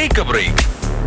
take a break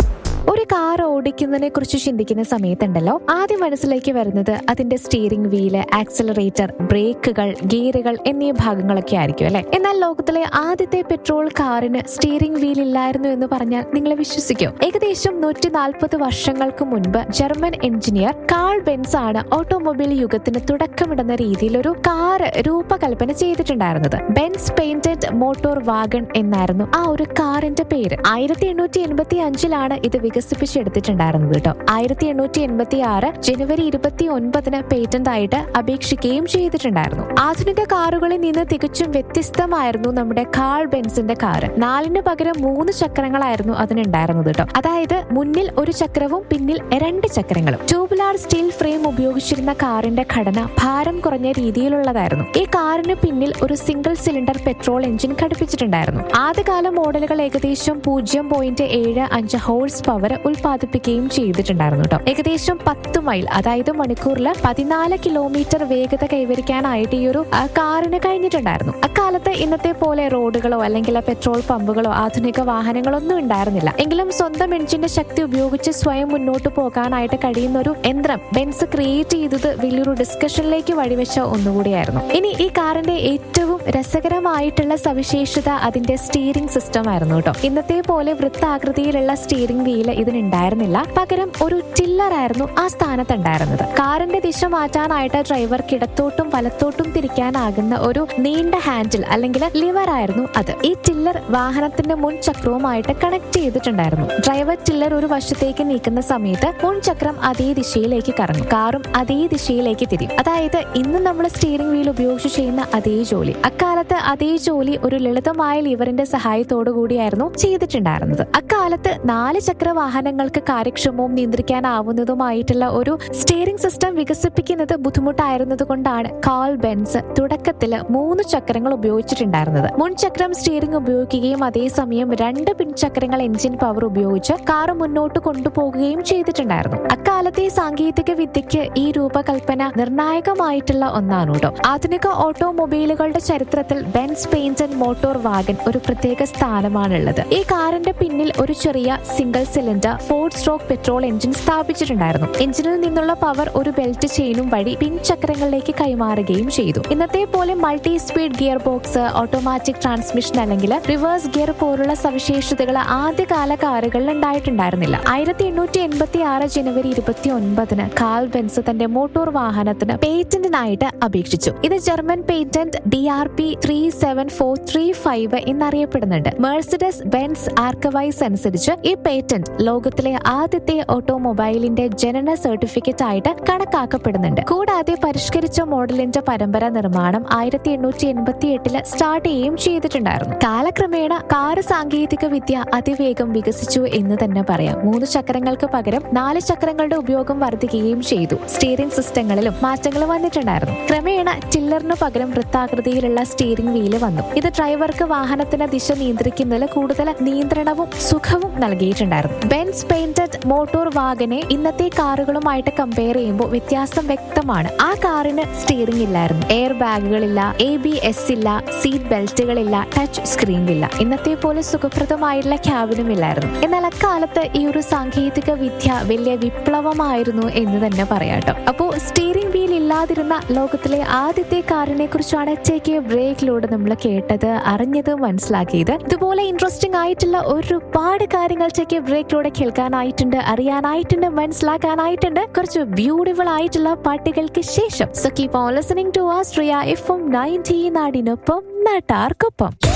ഒരു car ഓടിക്കുന്നതിനെ കുറിച്ച് ചിന്തിക്കുന്ന സമയത്തുണ്ടല്ലോ ആദ്യം മനസ്സിലേക്ക് വരുന്നത് അതിന്റെ സ്റ്റിയറിംഗ് വീല് ആക്സിലറേറ്റർ ബ്രേക്കുകൾ ഗിയറുകൾ എന്നീ ഭാഗങ്ങളൊക്കെ ആയിരിക്കും അല്ലെ എന്നാൽ ലോകത്തിലെ ആദ്യത്തെ പെട്രോൾ കാറിന് സ്റ്റിയറിംഗ് വീൽ ഇല്ലായിരുന്നു എന്ന് പറഞ്ഞാൽ നിങ്ങൾ വിശ്വസിക്കും ഏകദേശം നൂറ്റി നാൽപ്പത് വർഷങ്ങൾക്ക് മുൻപ് ജർമ്മൻ എഞ്ചിനീയർ കാൾ ബെൻസ് ആണ് ഓട്ടോമൊബൈൽ യുഗത്തിന് തുടക്കമിടുന്ന രീതിയിൽ ഒരു കാർ രൂപകൽപ്പന ചെയ്തിട്ടുണ്ടായിരുന്നത് ബെൻസ് പെയിന്റഡ് മോട്ടോർ വാഗൺ എന്നായിരുന്നു ആ ഒരു കാറിന്റെ പേര് ആയിരത്തി എണ്ണൂറ്റി എൺപത്തി അഞ്ചിലാണ് ഇത് വികസിപ്പിച്ചെടുത്തിട്ടുണ്ടായിരുന്നത് കേട്ടോ ആയിരത്തി എണ്ണൂറ്റി എൺപത്തി ആറ് ജനുവരി ഇരുപത്തി ഒൻപതിന് പേറ്റന്റ് ആയിട്ട് അപേക്ഷിക്കുകയും ചെയ്തിട്ടുണ്ടായിരുന്നു ആധുനിക കാറുകളിൽ നിന്ന് തികച്ചും വ്യത്യസ്തമായിരുന്നു നമ്മുടെ കാൾ ബെൻസിന്റെ കാറ് നാലിന് പകരം മൂന്ന് ചക്രങ്ങളായിരുന്നു അതിനുണ്ടായിരുന്നത് കേട്ടോ അതായത് മുന്നിൽ ഒരു ചക്രവും പിന്നിൽ രണ്ട് ചക്രങ്ങളും ട്യൂബുലാർ സ്റ്റീൽ ഫ്രെയിം ഉപയോഗിച്ചിരുന്ന കാറിന്റെ ഘടന ഭാരം കുറഞ്ഞ രീതിയിലുള്ളതായിരുന്നു ഈ കാറിന് പിന്നിൽ ഒരു സിംഗിൾ സിലിണ്ടർ പെട്രോൾ എഞ്ചിൻ ഘടിപ്പിച്ചിട്ടുണ്ടായിരുന്നു ആദ്യകാല മോഡലുകൾ ഏകദേശം പൂജ്യം പോയിന്റ് ഏഴ് അഞ്ച് ഹോഴ്സ് പവർ ഉൽപ്പാദിപ്പിക്കുകയും ചെയ്തിട്ടുണ്ടായിരുന്നു കേട്ടോ ഏകദേശം പത്ത് മൈൽ അതായത് മണിക്കൂറിൽ പതിനാല് കിലോമീറ്റർ വേഗത കൈവരിക്കാനായിട്ട് ഈ ഒരു ആ, കാറിന് കഴിഞ്ഞിട്ടുണ്ടായിരുന്നു അക്കാലത്ത് ഇന്നത്തെ പോലെ റോഡുകളോ അല്ലെങ്കിൽ പെട്രോൾ പമ്പുകളോ ആധുനിക വാഹനങ്ങളോ ഒന്നും ഉണ്ടായിരുന്നില്ല എങ്കിലും സ്വന്തം എഞ്ചിന്റെ ശക്തി ഉപയോഗിച്ച് സ്വയം മുന്നോട്ട് പോകാനായിട്ട് കഴിയുന്ന ഒരു യന്ത്രം ബെൻസ് ക്രിയേറ്റ് ചെയ്തത് വലിയൊരു ഡിസ്കഷനിലേക്ക് വഴിവെച്ച ഒന്നുകൂടിയായിരുന്നു ഇനി ഈ കാറിന്റെ ഏറ്റവും രസകരമായിട്ടുള്ള സവിശേഷത അതിന്റെ സ്റ്റിയറിംഗ് സിസ്റ്റം ആയിരുന്നു കേട്ടോ ഇന്നത്തെ പോലെ വൃത്താകൃതിയിലുള്ള സ്റ്റിയറിംഗ് വീല് ഇതിനുണ്ടായിരുന്നില്ല പകരം ഒരു ടില്ലർ ആയിരുന്നു ആ സ്ഥാനത്തുണ്ടായിരുന്നത് കാറിന്റെ ദിശ മാറ്റാനായിട്ട് ഡ്രൈവർക്ക് ഇടത്തോട്ടും വലത്തോട്ടും തിരിക്കാനാകുന്ന ഒരു നീണ്ട ഹാൻഡിൽ അല്ലെങ്കിൽ ലിവർ ആയിരുന്നു അത് ഈ ടില്ലർ വാഹനത്തിന്റെ മുൻ ചക്രവുമായിട്ട് കണക്ട് ചെയ്തിട്ടുണ്ടായിരുന്നു ഡ്രൈവർ ടില്ലർ ഒരു വശത്തേക്ക് നീക്കുന്ന സമയത്ത് മുൻ ചക്രം അതേ ദിശയിലേക്ക് കറങ്ങും കാറും അതേ ദിശയിലേക്ക് തിരിയും അതായത് ഇന്ന് നമ്മൾ സ്റ്റിയറിംഗ് വീൽ ഉപയോഗിച്ച് ചെയ്യുന്ന അതേ ജോലി അക്കാലത്ത് അതേ ജോലി ഒരു ലളിതമായ ലിവറിന്റെ സഹായത്തോടു കൂടിയായിരുന്നു ചെയ്തിട്ടുണ്ടായിരുന്നത് അക്കാലത്ത് നാല് ചക്ര വാഹനങ്ങൾക്ക് കാര്യക്ഷമവും നിയന്ത്രിക്കാനാവുന്നതുമായിട്ടുള്ള ഒരു സ്റ്റിയറിംഗ് സിസ്റ്റം വികസിപ്പിക്കുന്നത് ബുദ്ധിമുട്ടായിരുന്നത് കൊണ്ടാണ് കാൾ ബെൻസ് തുടക്കത്തിൽ മൂന്ന് ചക്രങ്ങൾ ഉപയോഗിച്ചിട്ടുണ്ടായിരുന്നത് മുൻ ചക്രം സ്റ്റിയറിംഗ് ഉപയോഗിക്കുകയും അതേസമയം രണ്ട് പിൻചക്രങ്ങൾ എഞ്ചിൻ പവർ ഉപയോഗിച്ച് കാർ മുന്നോട്ട് കൊണ്ടുപോകുകയും ചെയ്തിട്ടുണ്ടായിരുന്നു അക്കാലത്തെ സാങ്കേതിക വിദ്യയ്ക്ക് ഈ രൂപകൽപ്പന നിർണായകമായിട്ടുള്ള ഒന്നാണ് കേട്ടോ ആധുനിക ഓട്ടോമൊബൈലുകളുടെ ചരിത്രത്തിൽ ബെൻസ് പെയിന്റഡ് മോട്ടോർ വാഗൻ ഒരു പ്രത്യേക സ്ഥാനമാണുള്ളത് ഈ കാറിന്റെ പിന്നിൽ ഒരു ചെറിയ single cylinder four stroke petrol engine സ്ഥാപിച്ചിട്ടുണ്ടായിരുന്നു എഞ്ചിനിൽ നിന്നുള്ള പവർ ഒരു ബെൽറ്റ് ചെയിനും വഴി പിൻ ചക്രങ്ങളിലേക്ക് കൈമാറുകയും ചെയ്തു ഇന്നത്തെ പോലെ multi speed gearbox automatic transmission അല്ലെങ്കിൽ റിവേഴ്സ് ഗിയർ പോലുള്ള സവിശേഷതകൾ ആദ്യകാല കാറുകളിൽ ഉണ്ടായിട്ടുണ്ടായിരുന്നില്ല ആയിരത്തി എണ്ണൂറ്റി എൺപത്തി ആറ് ജനുവരി ഇരുപത്തി ഒൻപതിന് കാൽ ബെൻസ് തന്റെ മോട്ടോർ വാഹനത്തിന് പേറ്റന്റിനായിട്ട് അപേക്ഷിച്ചു ഇത് German patent D R P three seven four three five എന്നറിയപ്പെടുന്നുണ്ട് മേഴ്സിഡസ് ബെൻസ് ആർക്കവൈസ് അനുസരിച്ച് ഈ പേറ്റന്റ് ലോകത്തിലെ ആദ്യത്തെ ഓട്ടോമൊബൈലിന്റെ ജനന സർട്ടിഫിക്കറ്റ് ആയിട്ട് കണക്കാക്കപ്പെടുന്നുണ്ട് കൂടാതെ പരിഷ്കരിച്ച മോഡലിന്റെ പരമ്പര നിർമ്മാണം ആയിരത്തി എണ്ണൂറ്റി എൺപത്തി എട്ടില് സ്റ്റാർട്ട് ചെയ്യുകയും ചെയ്തിട്ടുണ്ടായിരുന്നു കാലക്രമേണ കാറ് സാങ്കേതിക വിദ്യ അതിവേഗം വികസിച്ചു എന്ന് തന്നെ പറയാം മൂന്ന് ചക്രങ്ങൾക്ക് പകരം നാല് ചക്രങ്ങളുടെ ഉപയോഗം വർദ്ധിക്കുകയും ചെയ്തു സ്റ്റിയറിംഗ് സിസ്റ്റങ്ങളിലും മാറ്റങ്ങൾ വന്നിട്ടുണ്ടായിരുന്നു ക്രമേണ ടില്ലറിന് പകരം വൃത്താകൃതിയിലുള്ള സ്റ്റിയറിംഗ് വീല് വന്നു ഇത് ഡ്രൈവർക്ക് വാഹനത്തിന്റെ ദിശ നിയന്ത്രിക്കുന്നതിൽ കൂടുതൽ നിയന്ത്രണവും സുഖവും നൽകിയിട്ടുണ്ടായിരുന്നു ബെൻസ് പെയിന്റഡ് മോട്ടോർ വാഗനെ ഇന്നത്തെ കാറുകളുമായിട്ട് കമ്പയർ ചെയ്യുമ്പോൾ വ്യത്യാസം വ്യക്തമാണ് ആ കാറിന് സ്റ്റിയറിംഗ് ഇല്ലായിരുന്നു എയർ ബാഗുകളില്ല എ ബി എസ് ഇല്ല സീറ്റ് ബെൽറ്റുകളില്ല ടച്ച് സ്ക്രീൻ ഇല്ല ഇന്നത്തെ പോലെ സുഖപ്രദമായിട്ടുള്ള ക്യാബിനും ഇല്ലായിരുന്നു എന്നാൽ അക്കാലത്ത് ഈ ഒരു സാങ്കേതിക വിദ്യ വലിയ വിപ്ലവമായിരുന്നു എന്ന് തന്നെ പറയാട്ടോ അപ്പോ സ്റ്റിയറിംഗ് വീൽ ഇല്ലാതിരുന്ന ലോകത്തിലെ ആദ്യത്തെ കാറിനെ കുറിച്ചാണ് ടേക്ക് എ ബ്രേക്കിലൂടെ നമ്മൾ കേട്ടത് അറിഞ്ഞത് മനസ്സിലാക്കിയത് ഇതുപോലെ ഇൻട്രസ്റ്റിംഗ് ആയിട്ടുള്ള ഒരുപാട് കാര്യങ്ങൾ ടേക്ക് എ ബ്രേക്കിലൂടെ കേൾക്കാനായിട്ടുണ്ട് അറിയാനായിട്ടുണ്ട് മനസ്സിലാക്കാനായിട്ടുണ്ട് കുറച്ച് ബ്യൂട്ടിഫുൾ ആയിട്ടുള്ള പാട്ടുകൾക്ക് ശേഷം so keep on listening to Austria F M ninety നാടിനൊപ്പം നാട്ടാർക്കൊപ്പം